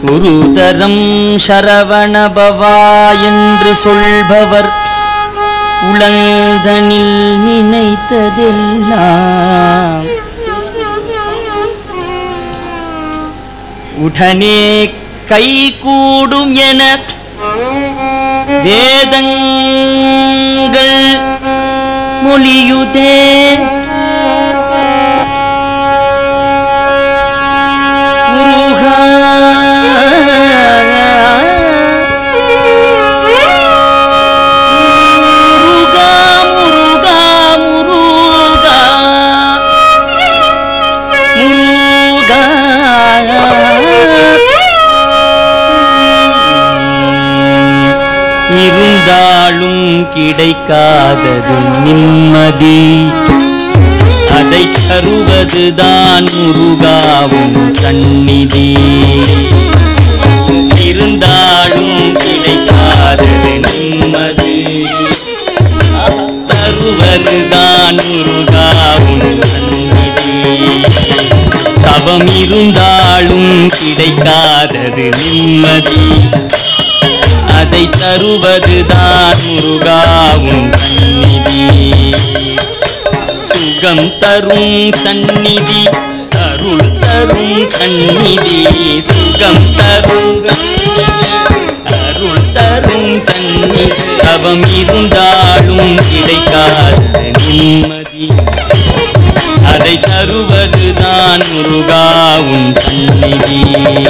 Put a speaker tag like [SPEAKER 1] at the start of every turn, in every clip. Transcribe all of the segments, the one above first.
[SPEAKER 1] ஒரு தரம் சரவணபவா என்று சொல்பவர் உளந்தனில் நினைத்ததெல்லாம் உடனே கை கூடும் என வேதங்கள் மொழியுதே முருகா முருகா முருகா முருகா முருகா இருந்தாலும் கிடைக்காதது நிம்மதி அதை தருவதுதான் முருகாவும் சந்நிதி இருந்தாலும் கிடைக்காதது நிம்மதி தருவதுதான் முருகாவும் சந்நிதி தவம் இருந்தாலும் கிடைக்காதது நிம்மதி அதை தருவதுதான் முருகாவும் சந்நிதி சுகம் தரும் சந்நிதி அருள் தரும் சந்நிதி சுகம் தரும் சந்நிதி அருள் தரும் சந்நிதி தவம் இருந்தாலும் கிடைக்காத நிம்மதி அதை தருவதுதான் முருகாவும் சந்நிதி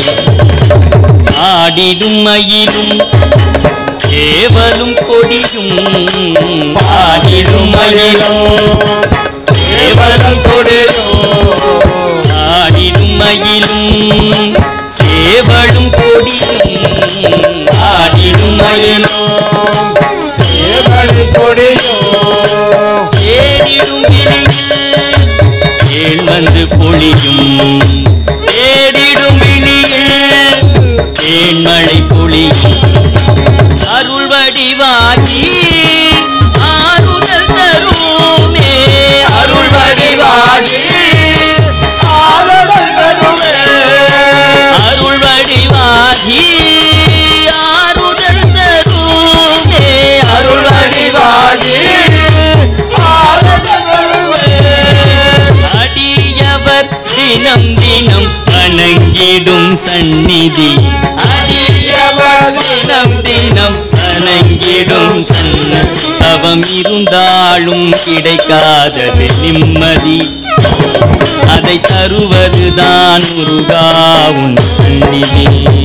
[SPEAKER 1] ஆடிடும் மயிலும் கேவலும் கொடியும் ஆடிடும் மயிலும் கேவலம் கொடியும் ஆடிடும் மயிலும் சேவலும் கொடியும் ஆடிடும் மயிலும்
[SPEAKER 2] சேவல் கொடியும்
[SPEAKER 1] தேடிடும் விழியில் தேன் வந்து பொழியும் தேடிடும் விழியில் தேன்மழை பொழியும் அருள் வடிவாகி ஆறுதல் தருமே அருள் வடிவாகி
[SPEAKER 2] ஆளுடல் தருமே
[SPEAKER 1] அருள் வடிவாகி ஆறுதல் தருமே அருள் வடிவாகி
[SPEAKER 2] ஆளுடல் தருமே
[SPEAKER 1] அடியவர் தினம் தினம் வணங்கிடும் சந்நிதி அடியவர் தினம் தினம் வணங்கிடும் சந்நிதி தவம் இருந்தாலும் கிடைக்காதது நிம்மதி அதை தருவதுதான் முருகாவும் சந்நிதி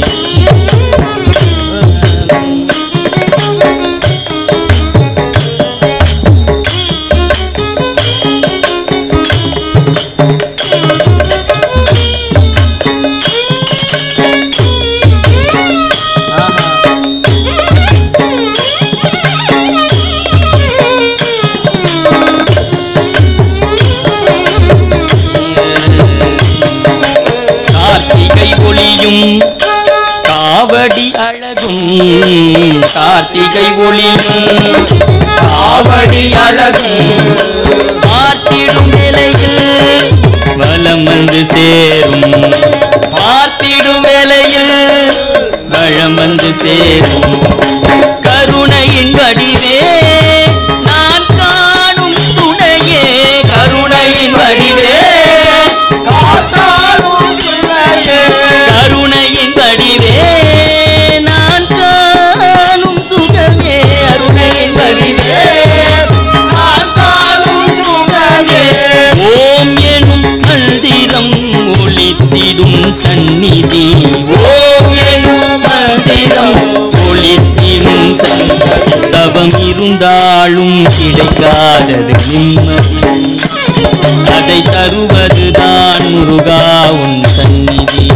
[SPEAKER 1] கார்த்திகை ஒளியும் காவடி அழகும் கார்த்திகை ஒளியும் காவடி அழகும் பார்த்திடும் நிலையில் வலம் வந்து சேரும் பார்த்திடும் வேளையில் வளம் வந்து சேரும் கருணையின் வடிவே நான் காணும் துணையே கருணையின் வடிவே
[SPEAKER 2] காத்தாலும் துணையே
[SPEAKER 1] கருணையின் வடிவே நான் காணும் சுகமே அருணையின் வடிவே நான் காணும் சுகமே ஓம் எனும் மந்திரம் ஒளித்திடும் சந்நிதி ஓம் எனும் மந்திரம் ஒளித்திடும் சந்நிதி தவம் இருந்தாலும் கிடைக்காதது நிம்மதி அதை தருவதுதான் முருகா உன் சந்நிதி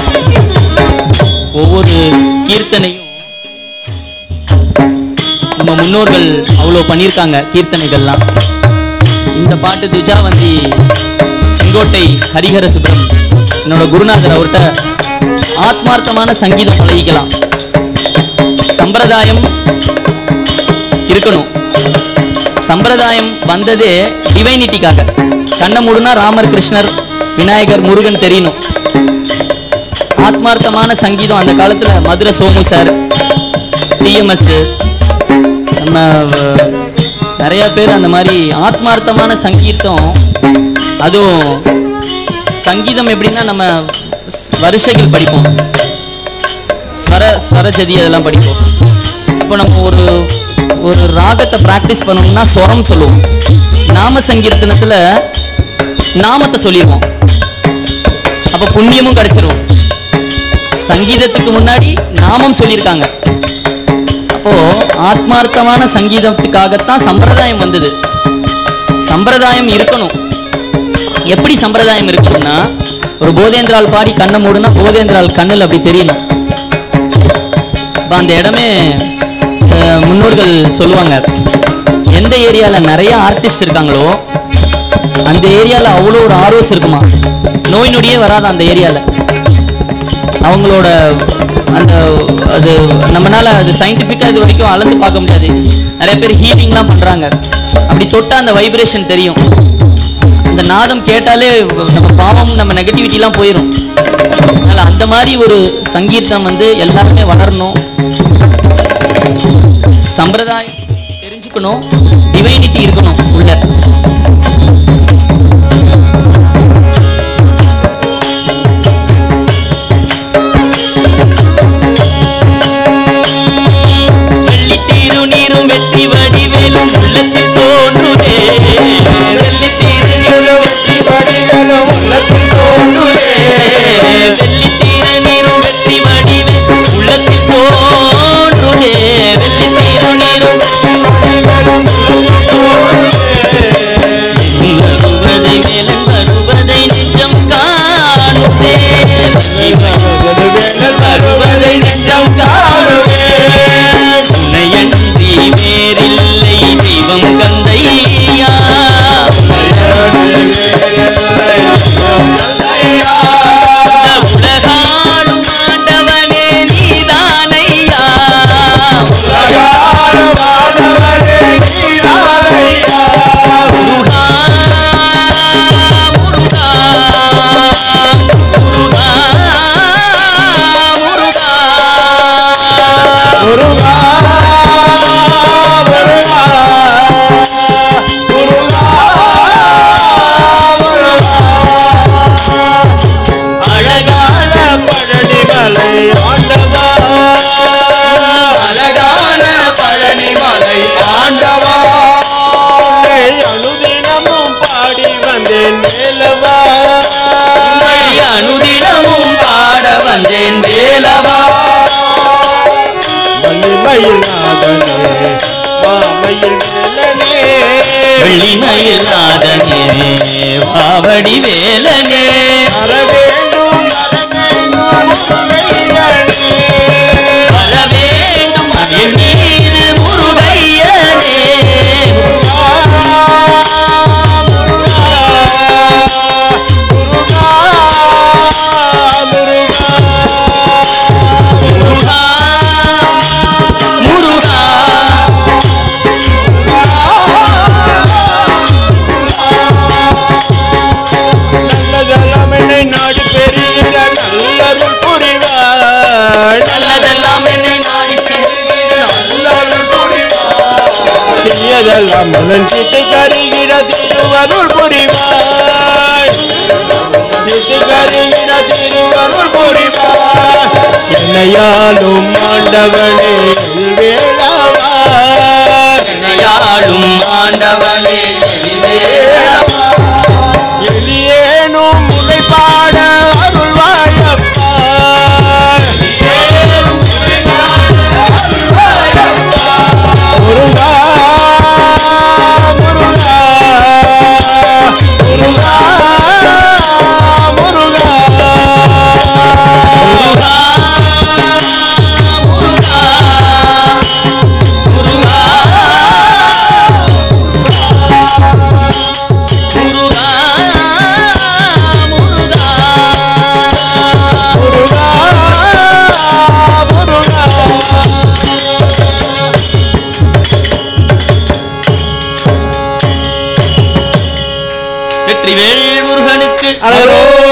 [SPEAKER 1] ஒவ்வொரு கீர்த்தனையும் நம்ம முன்னோர்கள் அவ்வளோ பண்ணியிருக்காங்க கீர்த்தனைகள்லாம் இந்த பாட்டு துஜாவந்தி செங்கோட்டை ஹரிஹர சுப்ரம் என்னோட குருநாதர் அவர்கிட்ட ஆத்மார்த்தமான சங்கீதம் பழகிக்கலாம் சம்பிரதாயம் இருக்கணும் சம்பிரதாயம் வந்ததே டிவைனிட்டிக்காக கண்ணை மூடுனா ராமர் கிருஷ்ணர் விநாயகர் முருகன் தெரியணும் ஆத்மா ஆத்மார்த்தமான சங்கீதம் அந்த காலத்துல மதுரை சோமு சார் டிஎம்எஸ் நம்ம அஹ், நிறைய பேர் அந்த மாதிரி ஆத்மார்த்தமான சங்கீதம் அதுவும் சங்கீதம் எப்படின்னா நம்ம ஸ்- வரிசைகள் படிப்போம் ஸ்வர ஸ்வரஜதி அதெல்லாம் படிப்போம் இப்போ நம்ம ஒரு ஒரு ராகத்தை ப்ராக்டிஸ் பண்ணணும்னா ஸ்வரம் சொல்லுவோம் நாம சங்கீர்த்தனத்துல நாமத்தை சொல்லிடுவோம் அப்போ புண்ணியமும் கிடைச்சிரும் சங்கீதத்துக்கு முன்னாடி நாமம் சொல்லியிருக்காங்க அப்போ ஆத்மார்த்தமான சங்கீதத்துக்காகத்தான் சம்பிரதாயம் வந்தது சம்பிரதாயம் இருக்கணும் எப்படி சம்பிரதாயம் இருக்கணும்னா ஒரு போதேந்திரால் பாடி கண்ணை மூடுனா போதேந்திரால் கண்ணில் அப்படி தெரியணும் இப்போ அந்த இடமே அஹ், முன்னோர்கள் சொல்லுவாங்க எந்த ஏரியாவில் நிறைய ஆர்டிஸ்ட் இருக்காங்களோ அந்த ஏரியாவில் அவ்வளோ ஒரு ஆர்வஸ் இருக்குமா நோய் நொடியே வராது அந்த ஏரியாவில் அவங்களோட அந்த அது நம்மனால அது சயின்டிஃபிக்காக இது வரைக்கும் அளந்து பார்க்க முடியாது நிறைய பேர் ஹீலிங்லாம் பண்ணுறாங்க அப்படி தொட்டால் அந்த வைப்ரேஷன் தெரியும் அந்த நாதம் கேட்டாலே நம்ம பாவம் நம்ம நெகட்டிவிட்டிலாம் போயிடும் அதனால் அந்த மாதிரி ஒரு சங்கீதம் வந்து எல்லாருமே வளரணும் சம்பிரதாயம் தெரிஞ்சுக்கணும் டிவைனிட்டி இருக்கணும் உள்ள வெள்ளி திருநீரும் வெற்றி வடிவேலும் உள்ளத்தில் தோன்றுதே வெள்ளி திருநீரும் வெற்றி
[SPEAKER 2] வடிவனும் உள்ளத்தில் தோன்றுதே.
[SPEAKER 1] வெள்ளி திருநீரும் வெற்றி வடிவேல் உள்ளத்தில் தோன்றுதே வெள்ளி திருநீரும்
[SPEAKER 2] வடிவனும் உள்ளத்தில் தோன்றுதே.
[SPEAKER 1] வருவதை வேலன் வருவதை நெஞ்சம் காணுதே
[SPEAKER 2] வேலன் வருவதை நெஞ்சம் காணுதே.
[SPEAKER 1] உன்னையன்றி வேறில்லை தெய்வம் கந்தையா உலகாளும் ஆண்டவனே நீதானையா முருகா முருகா முருகா முருகா அழகான அழகான பழனிமலை
[SPEAKER 2] அனுதினமும் பாடி வந்தேன் மேலவா
[SPEAKER 1] உம்மை அனுதினமும் பாட வந்தேன் வேலவா
[SPEAKER 2] மல்லிமயில் நாதனே மாமையில் மேலனே
[SPEAKER 1] வெள்ளிமயில் நாதனே பாவடி வேலனே
[SPEAKER 2] வரவேண்டும் வரவேண்டும் முருகையனே.
[SPEAKER 1] வரவேண்டும் என் மீது முருகையனே முருகா முருகா
[SPEAKER 2] நாடு பெறுகிற நல்லருள் புரிவாள்
[SPEAKER 1] நல்லதெல்லாம் என்னை நாடி நல்லருள் புரிவார்
[SPEAKER 2] தீயதெல்லாம் மலஞ்சிட்டு கருகிற திருவருள் புரிவாள் திட்டு கருகிற திருவருள் புரிவாள் என்னையாலும் ஆண்டவனே வேளாவா
[SPEAKER 1] என்னையாளும் ஆண்டவனே வேலவா
[SPEAKER 2] எலியேனும் முளைப்பாட அருள்வாயப்பா முருகா முருகா முருகா முருகா முருகா முருகா
[SPEAKER 1] வெற்றிவேல் முருகனுக்கு
[SPEAKER 2] அழகோ